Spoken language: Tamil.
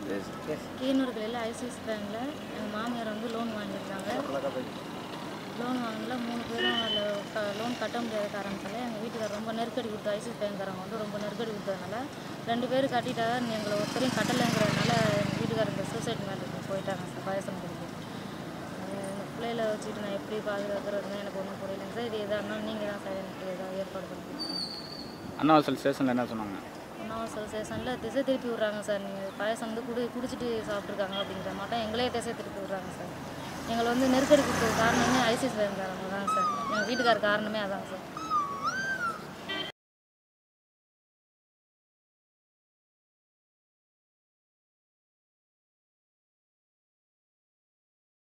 சரி சரி கீழூர் கிளையில் ஐசிஐசி பேங்கில் எங்கள் மாமியார் வந்து லோன் வாங்கியிருக்காங்க லோன் வாங்கல மூணு பேரும் அதில் லோன் கட்ட முடியாத காரணத்தால் எங்கள் வீட்டுக்கார் ரொம்ப நெருக்கடி கொடுத்து ஐசிஐசி பேங்க்காரங்க வந்து ரொம்ப நெருக்கடி கொடுத்ததுனால ரெண்டு பேரும் கட்டிட்டாங்க நீ எங்களை ஒருத்தரையும் கட்டலைங்கிறதுனால எங்கள் வீட்டுக்காரர் இந்த சூசைட் மேலே போயிட்டாங்க சார் வயசு முடிஞ்சு எங்கள் பிள்ளையில வச்சுட்டு நான் எப்படி பாதுகாக்கிறதுன்னு எனக்கு ஒன்றும் புரியலைங்க சார் இது எதாக இருந்தாலும் நீங்கள் தான் சார் எனக்கு ஏதாவது ஏற்பாடு பண்ணி கொடுக்கணும் அண்ணாவாசல் ஸ்டேஷனில் என்ன சொன்னாங்க உணவசல் ஸ்டேஷனில் திசை திருப்பி விட்றாங்க சார் நீங்கள் பாயசம் வந்து குடி குடிச்சிட்டு சாப்பிட்ருக்காங்க அப்படிங்கிற மாட்டோம் எங்களே திசை திருப்பி விட்றாங்க சார் எங்களை வந்து நெருக்கடி கொடுத்தது காரணமே ஐசிஎஸ் பேங்க்காரங்க தான் சார் எங்கள் வீட்டுக்கார காரணமே அதான் சார்